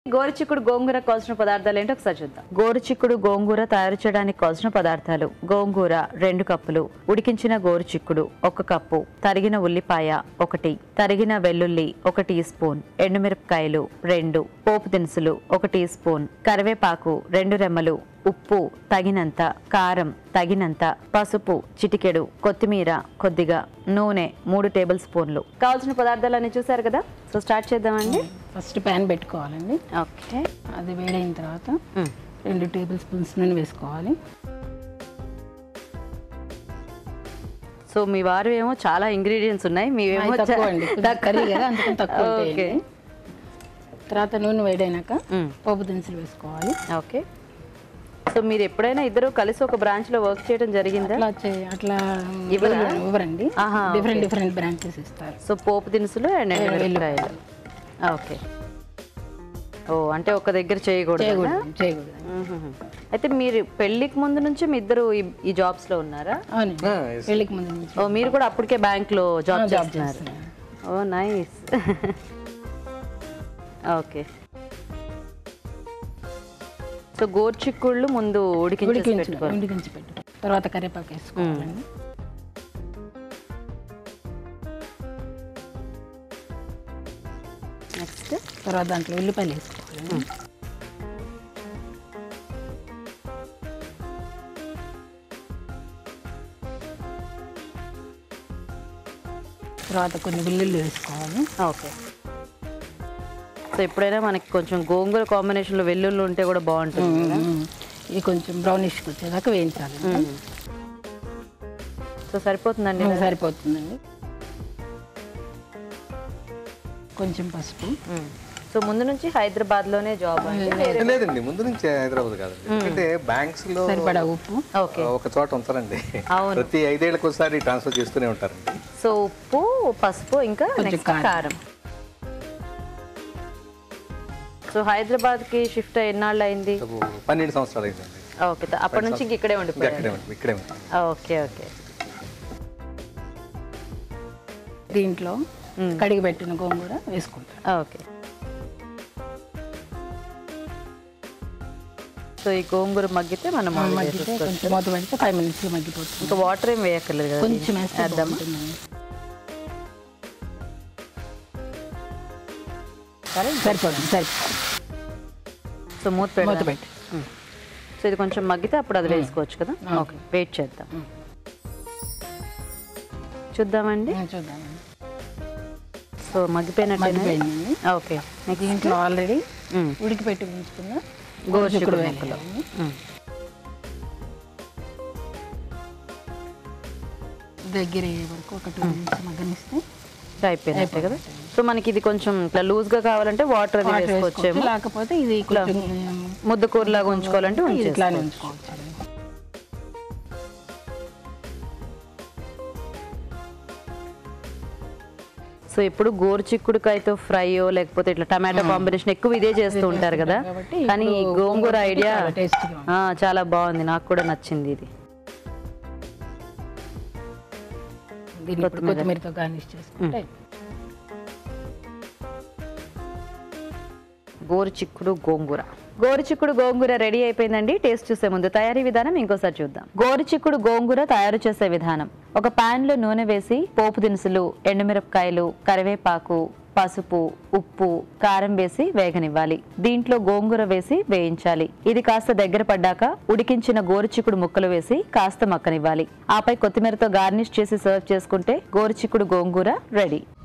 గోరుచిక్కుడు గోంగూర కావాల్సిన పదార్థాలు ఏంటో ఒకసారి చూద్దాం గోరుచిక్కుడు గోంగూర తయారు చేయడానికి కావాల్సిన పదార్థాలు గోంగూర రెండు కప్పులు ఉడికించిన గోరుచిక్కుడు ఒక కప్పు తరిగిన ఉల్లిపాయ ఒకటి తరిగిన వెల్లుల్లి ఒక టీ స్పూన్ ఎండుమిరపకాయలు రెండు పోపు దినుసులు ఒక టీ స్పూన్ కరివేపాకు రెండు రెమ్మలు ఉప్పు తగినంత కారం తగినంత పసుపు చిటికెడు కొత్తిమీర కొద్దిగా నూనె మూడు టేబుల్ స్పూన్లు కావాల్సిన పదార్థాలన్నీ చూసారు కదా సో స్టార్ట్ చేద్దామండి ఫస్ట్ ప్యాన్ పెట్టుకోవాలండి ఓకే అది వేడైన తర్వాత రెండు టేబుల్ స్పూన్స్ నూనె వేసుకోవాలి సో మీ వారు ఏమో చాలా ఇంగ్రీడియంట్స్ ఉన్నాయి మీవేమో అవి తక్కువ అండి కొంచెం కర్రీ కదా అందుకని తక్కువ ఓకే ఉంటాయండి. తర్వాత నూనె వేడైనాక మ్మ్. పోపు దినుసులు వేసుకోవాలి ఓకే సో మీరు ఎప్పుడైనా ఇద్దరు కలిసి ఒక బ్రాంచ్ లో వర్క్ చేయడం జరిగిందా అట్లా చే- అట్లా ఇవ్వరా? ఇవ్వరండి ఆహా, డిఫరెంట్ ఓకే. డిఫరెంట్ బ్రాంచెస్ ఇస్తారు సో పోపు దినుసులు అండ్ ఎండుమిరపకాయలు ఓకే ఓ అంటే ఒక దగ్గర చేయకూడదు చేయకూడదు చేయకూడదు అయితే మీరు పెళ్లికి ముందు నుంచి మీ ఇద్దరు ఈ- ఈ జాబ్స్ లో ఉన్నారా అవును పెళ్ళికి ముందు నుంచి ఓ మీరు కూడా అప్పటికే బ్యాంక్ లో జాబ్ ఆ, జాబ్ చేస్తున్నారు చేస్తున్నాను. ఓ నైస్ ఓకే సో గోర్చిక్కుళ్ళు ముందు ఉడికించి ఉడికించి పెట్టుకోవాలి ఉడికించి పెట్టు తర్వాత కరివేపాకు వేసుకోవాలండి నెక్స్ట్ తర్వాత దాంట్లో ఉల్లిపాయలు వేసుకోవాలండి తర్వాత కొన్ని వెల్లుల్లి వేసుకోవాలి ఓకే సో ఎప్పుడైనా మనకి కొంచెం గోంగూర కాంబినేషన్ లో వెల్లుల్లి ఉంటే కూడా బాగుంటుంది కదా మ్మ్. ఇది కొంచెం బ్రౌనిష్కి వచ్చేదాకా వేయించాలి సో సరిపోతుందండి మ్మ్, సరిపోతుందండి కొంచెం పసుపు సో ముందు నుంచి హైదరాబాద్ లోనే జాబ్ అండి లేదండి ముందు నుంచి హైదరాబాద్ కాదండి ఎందుకంటే బ్యాంక్స్ లో సరిపడా ఉప్పు ఓకే ఒక చోట ఉంచారండి అవును. ప్రతి ఐదేళ్లకు ఒకసారి ట్రాన్స్ఫర్ చేస్తూనే ఉంటారండి సో ఉప్పు పసుపు ఇంకా కొంచెం నెక్స్ట్ కారం. కారం సో హైదరాబాద్ కి షిఫ్ట్ ఎన్నాళ్ళు అయింది సో పన్నెండు సంవత్సరాలు అయిందండి ఓకే అప్పటి నుంచి ఇంక ఇక్కడే ఉండిపోయారు ఇక్కడే ఉంటాం ఇక్కడే ఉంటాం ఓకే ఓకే దీంట్లో కడిగి పెట్టిన గోంగూర వేసుకుంటాం ఓకే సో ఈ గోంగూర మగ్గితే మనం ఆయిల్ మగ్గితే వేసేసుకోవచ్చు. కొంచెం మూత పెడితే ఫైవ్ మినిట్స్లో మగ్గిపోతుంది ఇంకా వాటర్ ఏం వేయక్కర్లేదు కదా కొంచెం వేస్తే వేద్దామా బాగుంటుందండి. సరిపోతుంది సరిపోతుంది సో మూత మూత పెడదాం పెట్టి సో ఇది కొంచెం మగ్గితే అప్పుడు అది వేసుకోవచ్చు కదా ఓకే వెయిట్ చేద్దాం చూద్దామండి మ్మ్, చూద్దామండి సో మగ్గిపోయినట్టు మగ్గిపోయిందండి ఓకే దీంట్లో ఆల్రెడీ మ్మ్. ఉడికిపెట్టి ఉంచుకున్న గోరుచిక్కుడు గోరుచిక్కుడు ముక్కలు. వేయాలి మ్మ్. దగ్గర అయ్యే వరకు ఒక టూ మినిట్స్ మగ్గనిస్తే అయిపోయినట్టే కదా సో మనకి ఇది కొంచెం ఇట్లా లూజ్ గా కావాలంటే వాటర్ అది వాటర్ వేసుకోవచ్చేమో వేసుకోవచ్చు లేకపోతే ఇది కొంచెం ముద్ద కూరలాగా ఉంచుకోవాలంటే ఇది ఇట్లానే ఉంచేసుకోవచ్చు ఉంచుకోవచ్చు సో ఇప్పుడు గోరుచిక్కుడుకాయతో ఫ్రైయో లేకపోతే ఇట్లా టమాటో కాంబినేషన్ ఎక్కువ ఇదే చేస్తూ ఉంటారు కదా కాబట్టి కానీ ఈ ఇప్పుడు గోంగూర గోంగూర ఐడియా చాలా టేస్టీగా ఉంటుంది. చాలా బాగుంది నాకు కూడా నచ్చింది ఇది దీన్ని ఇప్పుడు కొత్తిమీరతో గార్నిష్ చేసుకుంటే గోరుచిక్కుడు గోంగూర గోరుచిక్కుడు గోంగూర రెడీ అయిపోయిందండి టేస్ట్ చూసే ముందు తయారీ విధానం ఇంకోసారి చూద్దాం గోరుచిక్కుడు గోంగూర తయారు చేసే విధానం ఒక పాన్ లో నూనె వేసి పోపు దినుసులు ఎండుమిరపకాయలు కరివేపాకు పసుపు ఉప్పు కారం వేసి వేగనివ్వాలి దీంట్లో గోంగూర వేసి వేయించాలి ఇది కాస్త దగ్గర పడ్డాక ఉడికించిన గోరుచిక్కుడు ముక్కలు వేసి కాస్త మక్కనివ్వాలి ఆపై కొత్తిమీరతో గార్నిష్ చేసి సర్వ్ చేసుకుంటే గోరుచిక్కుడు గోంగూర రెడీ